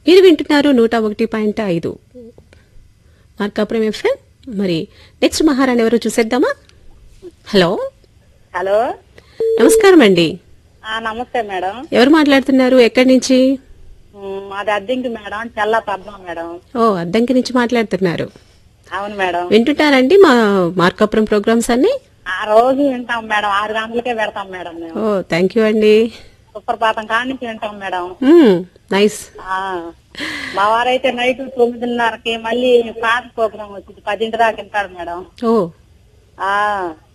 మీరు వింటున్నారు నూట ఒకటి పాయింట్ ఐదు మార్కాపురం ఎఫ్ఎం మరి నెక్స్ట్ మహారాణి ఎవరు చూసేద్దామా హలో హలో నమస్కారం అండి ఆ, నమస్తే మేడం ఎవరు మాట్లాడుతున్నారు ఎక్కడి నుంచి ఉమ్, మాది అద్దెంకి మేడం చల్ల పద్మ మేడం ఓ అద్దంకి నుంచి మాట్లాడుతున్నారు అవును మేడం వింటుంటారండి మా మార్కాపురం ప్రోగ్రామ్స్ అన్ని ఆ రోజు వింటాం మేడం ఆరు గంటలకే పెడతాం మేడం మేము ఓ థ్యాంక్ యూ అండి సుప్రభాతం కాడి నుంచి వింటాం మేడం మ్మ్, నైస్ ఆ మా వారైతే నైట్ తొమ్మిదిన్నరకి మళ్ళీ పాట ప్రోగ్రామ్ వచ్చింది పదింటి దాకా వింటాడు మేడం ఓ ఆ